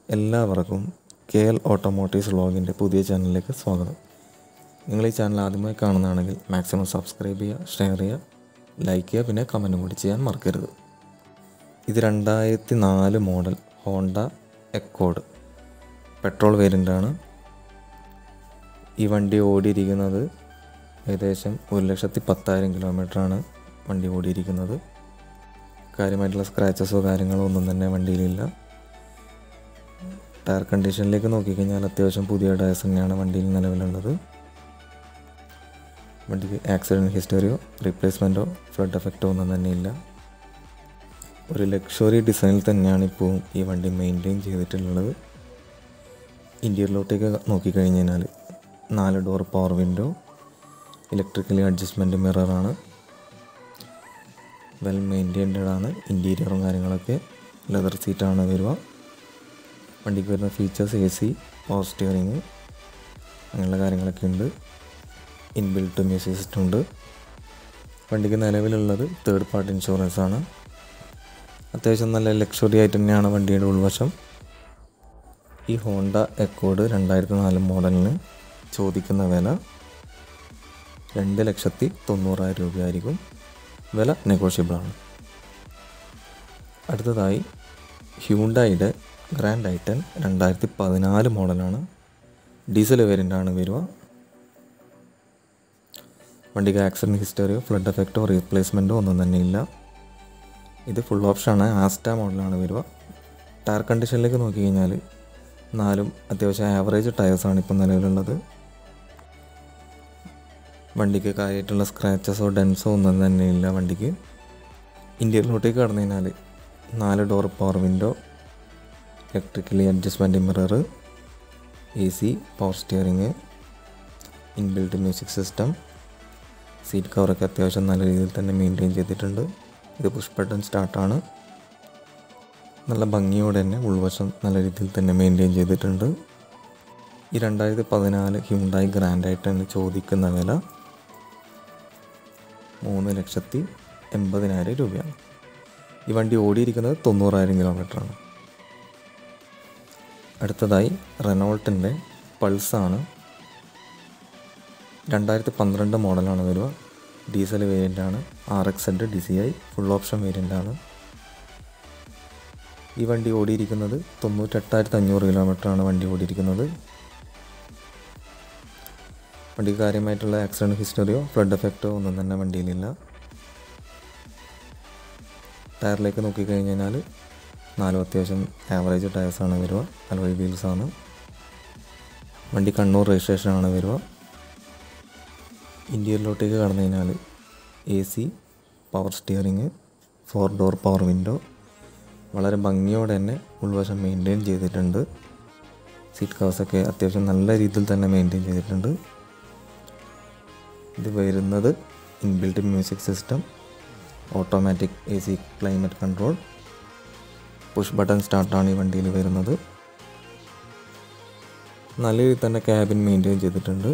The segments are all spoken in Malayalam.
എല്ലാവർക്കും കെ എൽ ഓട്ടോമോട്ടീവ്സ് വ്ളോഗിൻ്റെ പുതിയ ചാനലിലേക്ക് സ്വാഗതം നിങ്ങൾ ഈ ചാനൽ ആദ്യമായി കാണുന്നതാണെങ്കിൽ മാക്സിമം സബ്സ്ക്രൈബ് ചെയ്യുക ഷെയർ ചെയ്യുക ലൈക്ക് ചെയ്യുക പിന്നെ കമൻറ്റും കൂടി ചെയ്യാൻ മറക്കരുത് ഇത് രണ്ടായിരത്തി നാല് മോഡൽ ഹോണ്ട എക്കോഡ് പെട്രോൾ വേരിയൻ്റാണ് ഈ വണ്ടി ഓടിയിരിക്കുന്നത് ഏകദേശം ഒരു ലക്ഷത്തി പത്തായിരം കിലോമീറ്ററാണ് വണ്ടി ഓടിയിരിക്കുന്നത് കാര്യമായിട്ടുള്ള സ്ക്രാച്ചസോ കാര്യങ്ങളോ ഒന്നും തന്നെ വണ്ടിയിലില്ല ടയർ കണ്ടീഷനിലേക്ക് നോക്കിക്കഴിഞ്ഞാൽ അത്യാവശ്യം പുതിയ ടയർസ് തന്നെയാണ് വണ്ടിയിൽ നിലവിലുള്ളത് വണ്ടിക്ക് ആക്സിഡൻറ്റ് ഹിസ്റ്ററിയോ റീപ്ലേസ്മെൻറ്റോ ഫ്ലഡ് എഫക്റ്റോ ഒന്നും തന്നെ ഇല്ല ഒരു ലക്ഷറി ഡിസൈനിൽ തന്നെയാണ് ഇപ്പോൾ ഈ വണ്ടി മെയിൻറ്റെയിൻ ചെയ്തിട്ടുള്ളത് ഇൻറ്റീരിയറിലോട്ടേക്ക് നോക്കിക്കഴിഞ്ഞാൽ നാല് door power window electrically adjustment മിററാണ് വെൽ മെയിൻറ്റെയിൻഡ് ആണ് ഇൻറ്റീരിയറും കാര്യങ്ങളൊക്കെ ലെതർ സീറ്റാണ് വരിക വണ്ടിക്ക് വരുന്ന features A C power steering അങ്ങനെയുള്ള കാര്യങ്ങളൊക്കെ ഉണ്ട് ഇൻബിൽട്ട് മ്യൂസിക് സിസ്റ്റം ഉണ്ട് വണ്ടിക്ക് നിലവിലുള്ളത് തേർഡ് പാർട്ടി ഇൻഷുറൻസ് ആണ് അത്യാവശ്യം നല്ല ലക്ഷറി ആയിട്ട് തന്നെയാണ് വണ്ടിയുടെ ഉൾവശം ഈ ഹോണ്ട എക്കോഡ് രണ്ടായിരത്തി നാല് മോഡലിന് ചോദിക്കുന്ന വില രണ്ട് ലക്ഷത്തി തൊണ്ണൂറായിരം രൂപയായിരിക്കും വില നെഗോഷ്യബിളാണ് അടുത്തതായി ഹ്യൂണ്ടായുടെ ഗ്രാൻഡ് ഐറ്റൻ രണ്ടായിരത്തി പതിനാല് മോഡലാണ് ഡീസൽ വേരിയൻ്റാണ് വരിക വണ്ടിക്ക് ആക്സിഡൻറ്റ് ഹിസ്റ്ററിയോ ഫ്ലഡ് എഫക്റ്റോ റീപ്ലേസ്മെൻറ്റോ ഒന്നും തന്നെ ഇല്ല ഇത് ഫുൾ ഓപ്ഷനാണ് ആസ്റ്റ മോഡലാണ് വരിക ടയർ കണ്ടീഷനിലേക്ക് നോക്കി കഴിഞ്ഞാൽ നാലും അത്യാവശ്യം ആവറേജ് ടയേഴ്സാണ് ഇപ്പം നിലവിലുള്ളത് വണ്ടിക്ക് കാര്യമായിട്ടുള്ള സ്ക്രാച്ചസോ ഡെൻസോ ഒന്നും തന്നെ ഇല്ല വണ്ടിക്ക് ഇൻറ്റീരിയറിലോട്ടേക്ക് കടന്നു കഴിഞ്ഞാൽ നാല് door power window electrically adjustment mirror A C power steering inbuilt music system seat കവറൊക്കെ അത്യാവശ്യം നല്ല രീതിയിൽ തന്നെ മെയിൻറ്റെയിൻ ചെയ്തിട്ടുണ്ട് ഇത് പുഷ് ബട്ടൺ സ്റ്റാർട്ടാണ് നല്ല ഭംഗിയോടെ തന്നെ ഉൾവശം നല്ല രീതിയിൽ തന്നെ മെയിൻറ്റെയിൻ ചെയ്തിട്ടുണ്ട് ഈ രണ്ടായിരത്തി പതിനാല് ഹ്യുണ്ടായി ഗ്രാൻഡായിട്ടാണ് ചോദിക്കുന്ന വില മൂന്ന് ലക്ഷത്തി എൺപതിനായിരം രൂപയാണ് ഈ വണ്ടി ഓടിയിരിക്കുന്നത് തൊണ്ണൂറായിരം കിലോമീറ്ററാണ് അടുത്തതായി റെനോൾട്ടിൻ്റെ പൾസാണ് രണ്ടായിരത്തി പന്ത്രണ്ട് മോഡലാണ് വരിക ഡീസൽ വേരിയൻ്റാണ് R X Z D C I full option വേരിയൻ്റാണ് ഈ വണ്ടി ഓടിയിരിക്കുന്നത് തൊണ്ണൂറ്റെട്ടായിരത്തി അഞ്ഞൂറ് കിലോമീറ്ററാണ് വണ്ടി ഓടിയിരിക്കുന്നത് വണ്ടിക്ക് കാര്യമായിട്ടുള്ള ആക്സിഡൻറ്റ് ഹിസ്റ്ററിയോ ഫ്ലഡ് എഫക്റ്റോ ഒന്നും തന്നെ വണ്ടിയിലില്ല ടയറിലേക്ക് നോക്കിക്കഴിഞ്ഞാൽ നാലും അത്യാവശ്യം ആവറേജ് ടയേഴ്സാണ് വരിക അലോയ് വീൽസാണ് വണ്ടി കണ്ണൂർ രജിസ്ട്രേഷനാണ് വരിക ഇൻറ്റീരിയറിലോട്ടേക്ക് കടന്നു കഴിഞ്ഞാൽ A C power steering four door power window വളരെ ഭംഗിയോടെ തന്നെ ഉൾവശം മെയിൻറ്റെയിൻ ചെയ്തിട്ടുണ്ട് സീറ്റ് കവേഴ്സൊക്കെ അത്യാവശ്യം നല്ല രീതിയിൽ തന്നെ മെയിൻറ്റെയിൻ ചെയ്തിട്ടുണ്ട് ഇത് വരുന്നത് inbuilt music system automatic A C climate control push button സ്റ്റാർട്ടാണ് ഈ വണ്ടിയിൽ വരുന്നത് നല്ല രീതിയിൽ തന്നെ ക്യാബിൻ മെയിൻറ്റെയിൻ ചെയ്തിട്ടുണ്ട്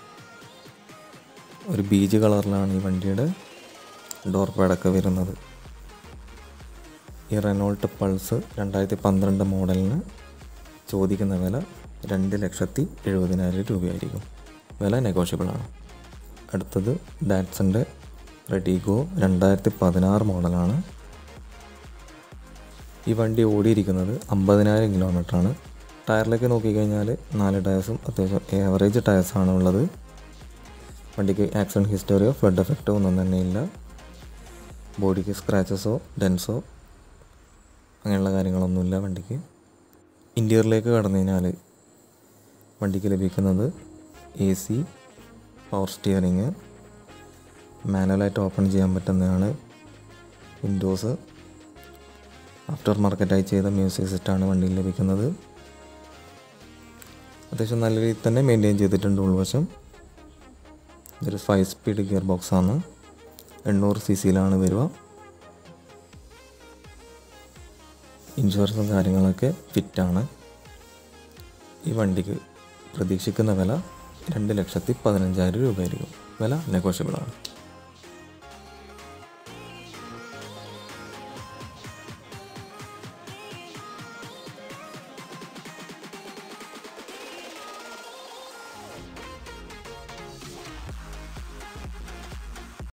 ഒരു ബീജ് കളറിലാണ് ഈ വണ്ടിയുടെ ഡോർ പാഡൊക്കെ വരുന്നത് ഈ റെനോൾട്ട് പൾസ് രണ്ടായിരത്തി പന്ത്രണ്ട് മോഡലിന് ചോദിക്കുന്ന വില രണ്ട് ലക്ഷത്തി എഴുപതിനായിരം രൂപയായിരിക്കും വില നെഗോഷ്യബിളാണ് അടുത്തത് ഡാറ്റ്സൻ്റെ റെഡിഗോ രണ്ടായിരത്തി പതിനാറ് മോഡലാണ് ഈ വണ്ടി ഓടിയിരിക്കുന്നത് അമ്പതിനായിരം കിലോമീറ്ററാണ് ടയറിലേക്ക് നോക്കിക്കഴിഞ്ഞാൽ നാല് ടയേഴ്സും അത്യാവശ്യം ഏവറേജ് ടയേഴ്സാണ് ഉള്ളത് വണ്ടിക്ക് ആക്സിഡൻറ്റ് ഹിസ്റ്ററിയോ ഫ്ലഡ് എഫക്റ്റോ ഒന്നും തന്നെ ഇല്ല ബോഡിക്ക് സ്ക്രാച്ചസോ ഡെൻസോ അങ്ങനെയുള്ള കാര്യങ്ങളൊന്നുമില്ല വണ്ടിക്ക് ഇൻറ്റീരിയറിലേക്ക് കടന്നു കഴിഞ്ഞാൽ വണ്ടിക്ക് ലഭിക്കുന്നത് എ സി പവർ സ്റ്റിയറിങ് മാനുവലായിട്ട് ഓപ്പൺ ചെയ്യാൻ പറ്റുന്നതാണ് വിൻഡോസ് ആഫ്റ്റർ മാർക്കറ്റായി ചെയ്ത മ്യൂസിക് സിസ്റ്റാണ് വണ്ടിയിൽ ലഭിക്കുന്നത് അത്യാവശ്യം നല്ല രീതിയിൽ തന്നെ മെയിൻറ്റെയിൻ ചെയ്തിട്ടുണ്ട് ഉൾവശം ഇതൊരു ഫൈവ് സ്പീഡ് ഗിയർ ബോക്സ് ആണ് എണ്ണൂറ് സി സിയിലാണ് വരിക ഇൻഷുറൻസും കാര്യങ്ങളൊക്കെ ഫിറ്റാണ് ഈ വണ്ടിക്ക് പ്രതീക്ഷിക്കുന്ന വില രണ്ട് ലക്ഷത്തി പതിനഞ്ചായിരം രൂപയായിരിക്കും വില നെഗോഷ്യബിളാണ്